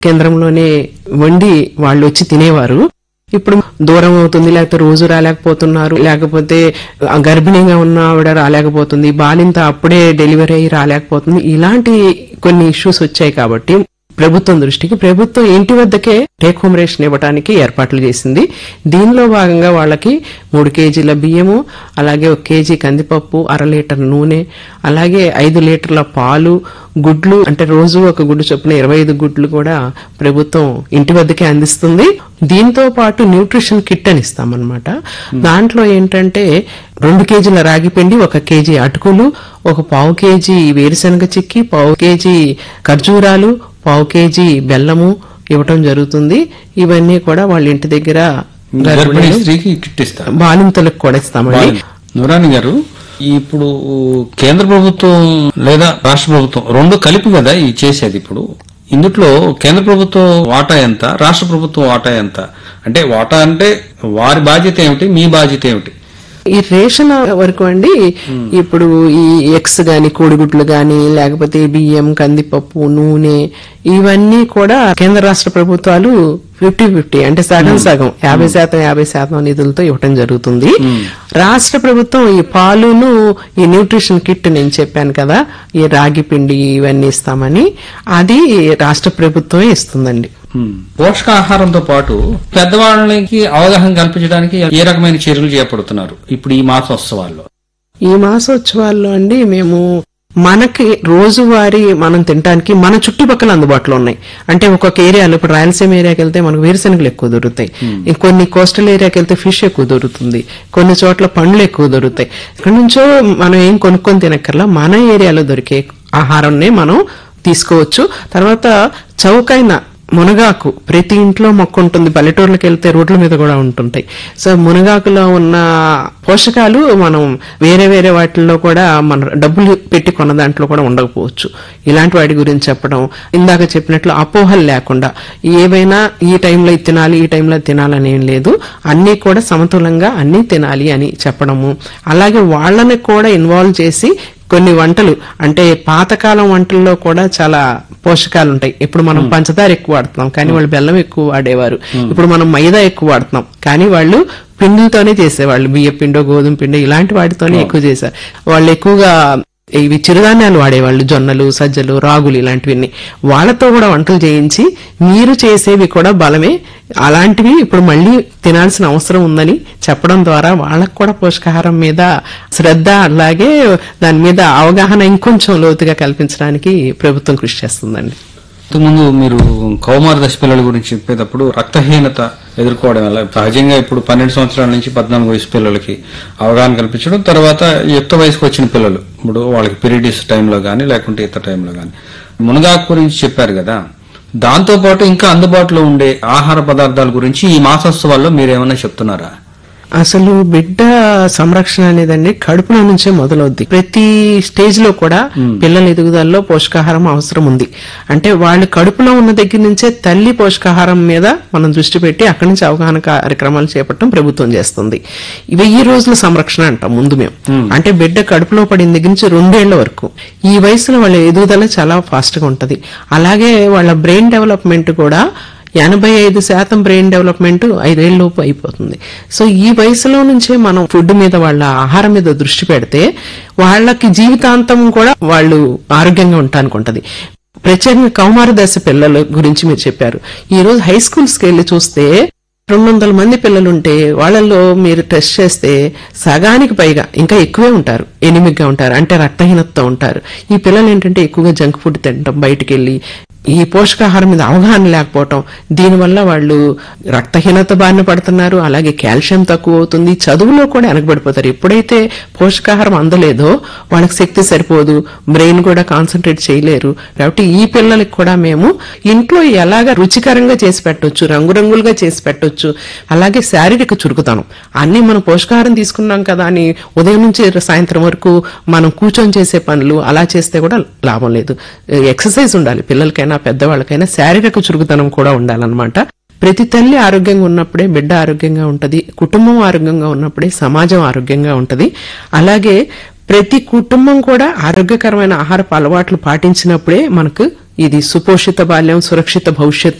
కేంద్రంలోనే వండి వాళ్ళు వచ్చి తినేవారు ఇప్పుడు దూరం అవుతుంది లేకపోతే రోజు రాలేకపోతున్నారు లేకపోతే ఆ గర్భిణీగా ఉన్న ఆవిడ రాలేకపోతుంది బాలింత అప్పుడే డెలివరీ అయ్యి రాలేకపోతుంది ఇలాంటి కొన్ని ఇష్యూస్ వచ్చాయి కాబట్టి ప్రభుత్వం దృష్టికి ప్రభుత్వం ఇంటి వద్దకే టేక్ హోమ్ రేషన్ ఇవ్వడానికి ఏర్పాట్లు చేసింది దీనిలో భాగంగా వాళ్ళకి మూడు కేజీల బియ్యము అలాగే ఒక కేజీ కందిపప్పు అర లీటర్ నూనె అలాగే ఐదు లీటర్ల పాలు గుడ్లు అంటే రోజు ఒక గుడ్డు చొప్పున ఇరవై ఐదు గుడ్లు కూడా ప్రభుత్వం ఇంటి వద్దకే అందిస్తుంది దీంతో పాటు న్యూట్రిషన్ కిట్ అని ఇస్తామన్నమాట దాంట్లో ఏంటంటే రెండు కేజీల రాగి పిండి ఒక కేజీ అటుకులు ఒక పావు కేజీ వేరుశనగ చిక్కి పావు కేజీ ఖర్జూరాలు పావు కేజీ బెల్లము ఇవ్వటం జరుగుతుంది ఇవన్నీ కూడా వాళ్ళ ఇంటి దగ్గర గర్భిణీ గర్భిణీలు, స్త్రీకి కిట్ ఇస్తారు బాలింతలకు కూడా ఇస్తామండి నూరాని గారు ఇప్పుడు కేంద్ర ప్రభుత్వం లేదా రాష్ట్ర ప్రభుత్వం రెండు కలిపి కదా ఇది చేసేది ఇప్పుడు ఇందుట్లో కేంద్ర ప్రభుత్వం వాటా ఎంత రాష్ట్ర ప్రభుత్వం వాటా ఎంత అంటే వాటా అంటే వారి బాధ్యత ఏమిటి మీ బాధ్యత ఏమిటి ఈ రేషన్ వరకు అండి ఇప్పుడు ఈ ఎగ్స్ గాని కోడిగుడ్లు గాని లేకపోతే బియ్యం కందిపప్పు నూనె ఇవన్నీ కూడా కేంద్ర రాష్ట్ర ప్రభుత్వాలు ఫిఫ్టీ ఫిఫ్టీ అంటే సగం సగం యాభై శాతం యాభై శాతం నిధులతో ఇవ్వటం జరుగుతుంది రాష్ట్ర ప్రభుత్వం ఈ పాలును ఈ న్యూట్రిషన్ కిట్ నేను చెప్పాను కదా ఈ రాగి పిండి ఇవన్నీ ఇస్తామని అది రాష్ట్ర ప్రభుత్వమే ఇస్తుందండి ఉమ్. పోషకాహారంతో పాటు పెద్దవాళ్ళకి అవగాహన కల్పించడానికి ఏ రకమైన చర్యలు చేపడుతున్నారు ఇప్పుడు ఈ మాసోత్సవాల్లో ఈ మాసోత్సవాల్లో అండి మేము మనకి రోజువారీ మనం తినడానికి మన చుట్టుపక్కల అందుబాటులో ఉన్నాయి అంటే ఒక్కొక్క ఏరియాలో ఇప్పుడు రాయలసీమ ఏరియాకి వెళ్తే మనకు వేరుశనగలు ఎక్కువ దొరుకుతాయి ఇంకొన్ని కోస్టల్ ఏరియాకి వెళ్తే ఫిష్ ఎక్కువ దొరుకుతుంది కొన్ని చోట్ల పండ్లు ఎక్కువ దొరుకుతాయి ఇక్కడ నుంచో మనం ఏం కొనుక్కొని తినక్కర్లా మన ఏరియాలో దొరికే ఆహారాన్ని మనం తీసుకోవచ్చు తర్వాత చౌకైన మునగాకు ప్రతి ఇంట్లో మొక్క ఉంటుంది పల్లెటూర్లకు వెళ్తే రోడ్ల మీద కూడా ఉంటుంటాయి సో మునగాకులో ఉన్న పోషకాలు మనం వేరే వేరే వాటిల్లో కూడా మన డబ్బులు పెట్టి కొన్న దాంట్లో కూడా ఉండకపోవచ్చు ఇలాంటి వాటి గురించి చెప్పడం ఇందాక చెప్పినట్లు అపోహలు లేకుండా ఏవైనా ఈ టైంలో ఇది తినాలి ఈ టైంలో ఇది తినాలని ఏం లేదు అన్నీ కూడా సమతులంగా అన్నీ తినాలి అని చెప్పడము అలాగే వాళ్ళని కూడా ఇన్వాల్వ్ చేసి కొన్ని వంటలు అంటే పాతకాలం వంటల్లో కూడా చాలా పోషకాలు ఉంటాయి ఇప్పుడు మనం పంచదార ఎక్కువ వాడుతున్నాం కానీ వాళ్ళు బెల్లం ఎక్కువ వాడేవారు ఇప్పుడు మనం మైదా ఎక్కువ వాడుతున్నాం కానీ వాళ్ళు పిండిలతోనే చేసేవాళ్ళు బియ్య పిండో గోధుమ పిండో ఇలాంటి వాటితోనే ఎక్కువ చేశారు వాళ్ళు ఎక్కువగా ఇవి చిరుధాన్యాలు వాడేవాళ్ళు జొన్నలు సజ్జలు రాగులు ఇలాంటివన్నీ వాళ్ళతో కూడా వంటలు చేయించి మీరు చేసేవి కూడా బలమే అలాంటివి ఇప్పుడు మళ్ళీ తినాల్సిన అవసరం ఉందని చెప్పడం ద్వారా వాళ్ళకు కూడా పోషకాహారం మీద శ్రద్ధ అలాగే దాని మీద అవగాహన ఇంకొంచెం లోతుగా కల్పించడానికి ప్రభుత్వం కృషి చేస్తుందండి ముందు మీరు కౌమార దశ పిల్లల గురించి చెప్పేటప్పుడు రక్తహీనత ఎదుర్కోవడం వల్ల సహజంగా ఇప్పుడు పన్నెండు సంవత్సరాల నుంచి పద్నాలుగు వయసు పిల్లలకి అవగాహన కల్పించడం తర్వాత యుక్త వయసుకు వచ్చిన పిల్లలు ఇప్పుడు వాళ్ళకి పీరియడ్స్ టైంలో కానీ లేకుంటే ఇతర టైంలో కానీ మునగాకు గురించి చెప్పారు కదా దాంతో పాటు ఇంకా అందుబాటులో ఉండే ఆహార పదార్థాల గురించి ఈ మాసోత్సవాల్లో మీరు ఏమైనా చెప్తున్నారా అసలు బిడ్డ సంరక్షణ అనేదండి కడుపులో నుంచే మొదలవుద్ది ప్రతి స్టేజ్ లో కూడా పిల్లల ఎదుగుదలలో పోషకాహారం అవసరం ఉంది అంటే వాళ్ళు కడుపులో ఉన్న దగ్గర నుంచే తల్లి పోషకాహారం మీద మనం దృష్టి పెట్టి అక్కడి నుంచి అవగాహన కార్యక్రమాలు చేపట్టడం ప్రభుత్వం చేస్తుంది వెయ్యి రోజుల సంరక్షణ అంటాం ముందు మేము అంటే బిడ్డ కడుపులో పడిన దగ్గర నుంచి రెండేళ్ల వరకు ఈ వయసులో వాళ్ళ ఎదుగుదల చాలా ఫాస్ట్ గా ఉంటది అలాగే వాళ్ళ బ్రెయిన్ డెవలప్మెంట్ కూడా ఎనభై ఐదు శాతం బ్రెయిన్ డెవలప్మెంట్ ఐదేళ్లలోపు అయిపోతుంది సో ఈ వయసులో నుంచే మనం ఫుడ్ మీద వాళ్ళ ఆహారం మీద దృష్టి పెడితే వాళ్ళకి జీవితాంతం కూడా వాళ్ళు ఆరోగ్యంగా ఉండటానికి ఉంటది ప్రత్యేకంగా కౌమార దశ పిల్లల గురించి మీరు చెప్పారు ఈ రోజు హై స్కూల్స్కి వెళ్ళి చూస్తే రెండు వందల మంది పిల్లలుంటే వాళ్ళల్లో మీరు టెస్ట్ చేస్తే సగానికి పైగా ఇంకా ఎక్కువే ఉంటారు ఎనిమిగ్గా ఉంటారు అంటే రక్తహీనతతో ఉంటారు ఈ పిల్లలు ఏంటంటే ఎక్కువగా జంక్ ఫుడ్ తినడం బయటికి వెళ్ళి ఈ పోషకాహారం మీద అవగాహన లేకపోవటం దీనివల్ల వాళ్ళు రక్తహీనత బారిన పడుతున్నారు అలాగే కాల్షియం తక్కువ అవుతుంది చదువులో కూడా వెనకబడిపోతారు ఎప్పుడైతే పోషకాహారం అందలేదో వాళ్ళకి శక్తి సరిపోదు బ్రెయిన్ కూడా కాన్సన్ట్రేట్ చేయలేరు కాబట్టి ఈ పిల్లలకి కూడా మేము ఇంట్లో ఎలాగ రుచికరంగా చేసి పెట్టొచ్చు రంగురంగులుగా చేసి పెట్టొచ్చు అలాగే శారీరక చురుకుతనం అన్ని మనం పోషకాహారం తీసుకున్నాం కదా అని ఉదయం నుంచి సాయంత్రం వరకు మనం కూర్చొని చేసే పనులు అలా చేస్తే కూడా లాభం లేదు ఎక్సర్సైజ్ ఉండాలి పిల్లలకైనా పెద్దవాళ్ళకైనా శారీరక చురుకుతనం కూడా ఉండాలన్నమాట ప్రతి తల్లి ఆరోగ్యంగా ఉన్నప్పుడే బిడ్డ ఆరోగ్యంగా ఉంటది కుటుంబం ఆరోగ్యంగా ఉన్నప్పుడే సమాజం ఆరోగ్యంగా ఉంటది అలాగే ప్రతి కుటుంబం కూడా ఆరోగ్యకరమైన ఆహారపు అలవాట్లు పాటించినప్పుడే మనకు ఇది సుపోషిత బాల్యం సురక్షిత భవిష్యత్తు